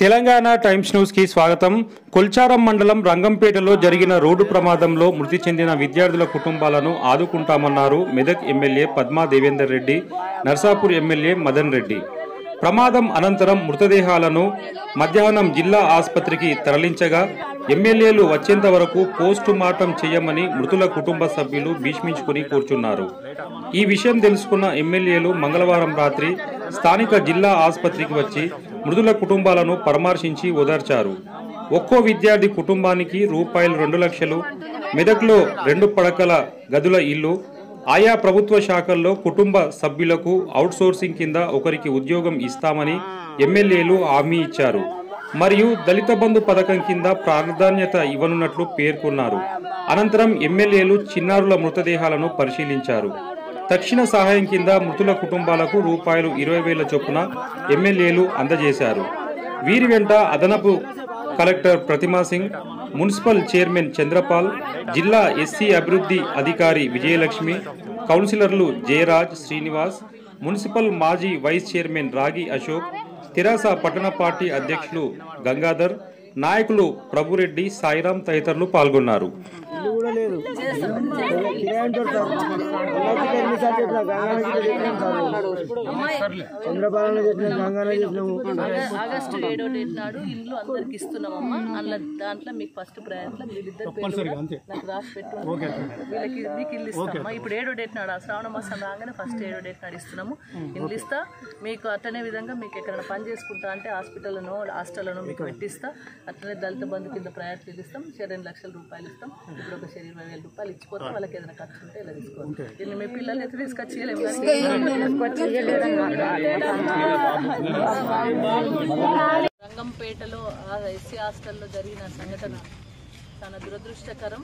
Telangana times news కి స్వాగతం కొల్చారం మండలం రంగంపేటలో జరిగిన రోడ్డు ప్రమాదంలో మృతి చెందిన విద్యార్థుల కుటుంబాలను ఆదుకుంటామన్నారు మెదక్ ఎమ్మెల్యే పద్మా దేవేందర్ రెడ్డి నర్సాపూర్ ఎమ్మెల్యే మదన్ రెడ్డి ప్రమాదం అనంతరం మృతదేహాలను మధ్యాహ్నం జిల్లా ఆసుపత్రికి తరలించగా ఎమ్మెల్యేలు వచ్చేంత వరకు పోస్టు మార్టం చేయమని మృతుల కుటుంబ సభ్యులు భీష్మించుకుని కూర్చున్నారు ఈ విషయం తెలుసుకున్న ఎమ్మెల్యేలు మంగళవారం రాత్రి స్థానిక జిల్లా ఆసుపత్రికి వచ్చి మృతుల కుటుంబాలను పరామర్శించి ఓదార్చారు ఒక్కో విద్యార్థి కుటుంబానికి రూపాయలు రెండు లక్షలు మెదక్లో రెండు పడకల గదుల ఇల్లు ఆయా ప్రభుత్వ శాఖల్లో కుటుంబ సభ్యులకు అవుట్సోర్సింగ్ కింద ఒకరికి ఉద్యోగం ఇస్తామని ఎమ్మెల్యేలు హామీ ఇచ్చారు మరియు దళిత బంధు పథకం కింద ప్రాధాన్యత ఇవ్వనున్నట్లు పేర్కొన్నారు అనంతరం ఎమ్మెల్యేలు చిన్నారుల మృతదేహాలను పరిశీలించారు తక్షణ సహాయం కింద మృతుల కుటుంబాలకు రూపాయలు ఇరవై వేల చొప్పున ఎమ్మెల్యేలు అందజేశారు వీరి వెంట అదనపు collector Pratima Singh municipal chairman Chandrapal జిల్లా ఎస్సీ అభివృద్ధి అధికారి విజయలక్ష్మి కౌన్సిలర్లు జయరాజ్ శ్రీనివాస్ మున్సిపల్ మాజీ వైస్ చైర్మన్ రాగి అశోక్ తెరాస పట్టణ పార్టీ అధ్యక్షులు గంగాధర్ నాయకులు ప్రభురెడ్డి సాయిరాం తదితరులు పాల్గొన్నారు ఇల్లు కూడా లేదు కిరాయి అంటారు సార్ వాళ్ళకి ఎన్నిసార్లు చెప్పినా గంగానకి చెప్పినాం సార్ చంద్రబాబు చెప్పిన గంగానే చెప్పినాము ఆగ- ఆగస్టు ఏడో డేట్ నాడు ఇల్లు అందరికి ఇస్తున్నామమ్మా అందులో దాంట్లో మీకు ఫస్ట్ ప్రయాణంలో వీళ్ళిద్దరు పేర్లు నాకు రాసి పెట్టు వీళ్ళకి మీకు ఇల్లు ఇస్తామమ్మా ఇప్పుడు ఏడో డేట్ నాడు ఆ శ్రావణ మాసం రాగానే ఫస్ట్ ఏడో డేట్ నాడు ఇస్తున్నాము ఇల్లు ఇస్తా మీకు అట్లనే విధంగా మీకు ఎక్కడైనా పని చేసుకుంటా అంటే హాస్పిటల్లోనో హాస్టల్లోనో మీకు పెట్టిస్తా అట్లనే దళిత బంధు కింద ప్రయారిటీ ఇస్తాం షే రెండు లక్షల రూపాయలు ఇస్తాం ఇప్పుడు ఒక షే ఇరవై వేల రూపాయలు ఇచ్చిపోతే వాళ్ళకి ఏదైనా ఖర్చు ఉంటే ఇలా తీసుకోండి దీన్ని మీ పిల్లలు ఎత్తి తీసుకొచ్చి ఇయ్యలేము కానీ రంగంపేటలో ఆ ఎస్సీ హాస్టల్లో జరిగిన సంఘటన చాలా దురదృష్టకరం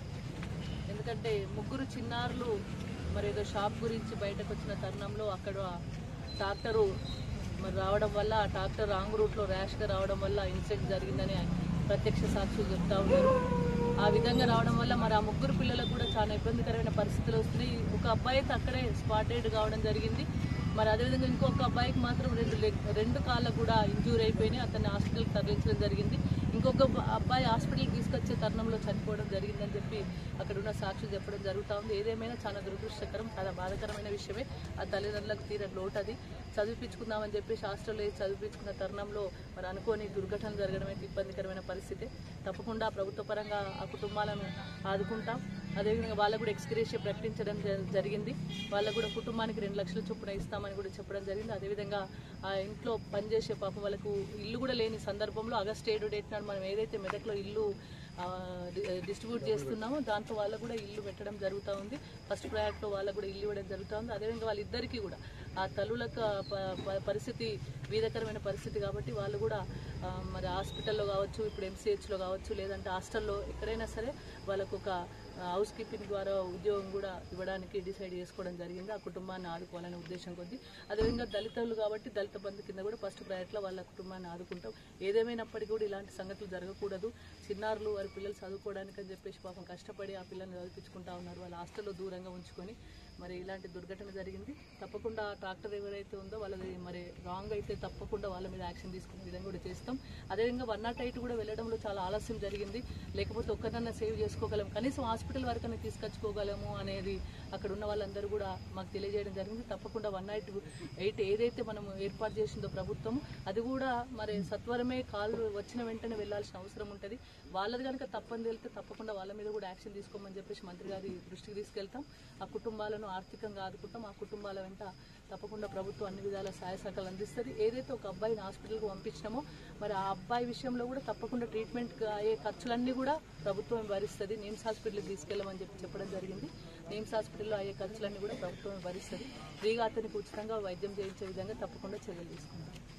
ఎందుకంటే ముగ్గురు చిన్నారులు మరి ఏదో షాప్ గురించి బయటకు వచ్చిన తరుణంలో అక్కడ ట్రాక్టరు మరి రావడం వల్ల ఆ ట్రాక్టర్ రాంగ్ రూట్లో ర్యాష్గా రావడం వల్ల ఇన్సిడెంట్ జరిగిందని ప్రత్యక్ష సాక్షులు చెప్తా ఉన్నారు ఆ విధంగా రావడం వల్ల మరి ఆ ముగ్గురు పిల్లలకు కూడా చాలా ఇబ్బందికరమైన పరిస్థితులు వస్తున్నాయి ఒక అబ్బాయి అయితే అక్కడే స్పాటెడ్ కావడం జరిగింది మరి అదేవిధంగా ఇంకొక అబ్బాయికి మాత్రం రెండు లెగ్ రెండు కాళ్ళకు కూడా ఇంజూర్ అయిపోయినాయి అతన్ని హాస్పిటల్కి తరలించడం జరిగింది ఇంకొక అబ్బ- అబ్బాయి హాస్పిటల్కి తీసుకొచ్చే తరుణంలో చనిపోవడం జరిగిందని చెప్పి అక్కడ ఉన్న సాక్షులు చెప్పడం జరుగుతూ ఉంది ఏదేమైనా చాలా దురదృష్టకరం చాలా బాధాకరమైన విషయమే ఆ తల్లిదండ్రులకు తీర లోటు అది చదివిపించుకుందామని చెప్పేసి హాస్టల్లో వేసి చదివిపించుకున్న తరుణంలో మరి అనుకోని దుర్ఘటన జరగడం అయితే ఇబ్బందికరమైన పరిస్థితి తప్పకుండా ప్రభుత్వ పరంగా ఆ కుటుంబాలను ఆదుకుంటాం అదేవిధంగా వాళ్ళకు కూడా ఎక్స్గ్రేషియా ప్రకటించడం జ- జరిగింది వాళ్ళకు కూడా కుటుంబానికి రెండు లక్షల చొప్పున ఇస్తామని కూడా చెప్పడం జరిగింది అదేవిధంగా ఆ ఇంట్లో పనిచేసే పాపం వాళ్ళకు ఇల్లు కూడా లేని సందర్భంలో ఆగస్ట్ ఏడు డేట్ నాడు మనం ఏదైతే మెదక్లో ఇల్లు ఆ, డి- డిస్ట్రిబ్యూట్ చేస్తున్నామో దాంతో వాళ్ళకు కూడా ఇల్లు పెట్టడం జరుగుతూ ఉంది ఫస్ట్ ప్రయారిటీలో వాళ్ళకు కూడా ఇల్లు ఇవ్వడం జరుగుతూ ఉంది అదేవిధంగా వాళ్ళిద్దరికీ కూడా ఆ తల్లులకు ఆ ప- ప- పరిస్థితి వీధకరమైన పరిస్థితి కాబట్టి వాళ్ళు కూడా ఆ, మరి హాస్పిటల్లో కావచ్చు ఇప్పుడు ఎంసీహెచ్లో కావచ్చు లేదంటే హాస్టల్లో ఎక్కడైనా సరే వాళ్ళకు ఒక హౌస్ కీపింగ్ ద్వారా ఉద్యోగం కూడా ఇవ్వడానికి డిసైడ్ చేసుకోవడం జరిగింది ఆ కుటుంబాన్ని ఆదుకోవాలనే ఉద్దేశం కొద్ది అదేవిధంగా దళితులు కాబట్టి దళిత బంధు కింద కూడా ఫస్ట్ ప్రయారిటీలో వాళ్ళ కుటుంబాన్ని ఆదుకుంటాం ఏదేమైనప్పటికీ కూడా ఇలాంటి సంగతులు జరగకూడదు చిన్నారులు వారి పిల్లలు చదువుకోవడానికి అని చెప్పేసి పాపం కష్టపడి ఆ పిల్లల్ని చదివించుకుంటా ఉన్నారు వాళ్ళ హాస్టల్లో దూరంగా ఉంచుకొని మరి ఇలాంటి దుర్ఘటన జరిగింది తప్పకుండా ఆ ట్రాక్టర్ ఎవరైతే ఉందో వాళ్ళది మరి రాంగ్ అయితే తప్పకుండా వాళ్ళ మీద యాక్షన్ తీసుకునే విధంగా కూడా చేస్తాం అదేవిధంగా వన్ నాట్ ఎయిట్ కూడా వెళ్ళడంలో చాలా ఆలస్యం జరిగింది లేకపోతే ఒక్కరినన్నా సేవ్ చేసుకోగలం కనీసం హాస్పిటల్ వరకనే తీసుకొచ్చుకోగలము అనేది అక్కడ ఉన్న వాళ్ళందరూ కూడా మాకు తెలియజేయడం జరిగింది తప్పకుండా వన్ నైట్ ఎయిట్ ఏదైతే మనం ఏర్పాటు చేసిందో ప్రభుత్వం అది కూడా మరి సత్వరమే కాల్ వచ్చిన వెంటనే వెళ్ళాల్సిన అవసరం ఉంటుంది వాళ్ళది కనుక తప్పని వెళ్తే తప్పకుండా వాళ్ళ మీద కూడా యాక్షన్ తీసుకోమని చెప్పేసి మంత్రి గారి దృష్టికి తీసుకెళ్తాం ఆ కుటుంబాలను ఆర్థికంగా ఆదుకుంటాం ఆ కుటుంబాల వెంట తప్పకుండా ప్రభుత్వం అన్ని విధాల సహాయ సహకారాలు అందిస్తుంది ఏదైతే ఒక అబ్బాయిని హాస్పిటల్కి పంపించినామో మరి ఆ అబ్బాయి విషయంలో కూడా తప్పకుండా ట్రీట్మెంట్ అయ్యే ఖర్చులన్నీ కూడా ప్రభుత్వం భరిస్తుంది నిమ్స్ హాస్పిటల్కి తీసుకెళ్ళమని చెప్పి చెప్పడం జరిగింది నిమ్స్ హాస్పిటల్లో అయ్యే ఖర్చులన్నీ కూడా ప్రభుత్వం భరిస్తుంది ఫ్రీగా అతనికి ఉచితంగా వైద్యం చేయించే విధంగా తప్పకుండా చర్యలు తీసుకుంటాం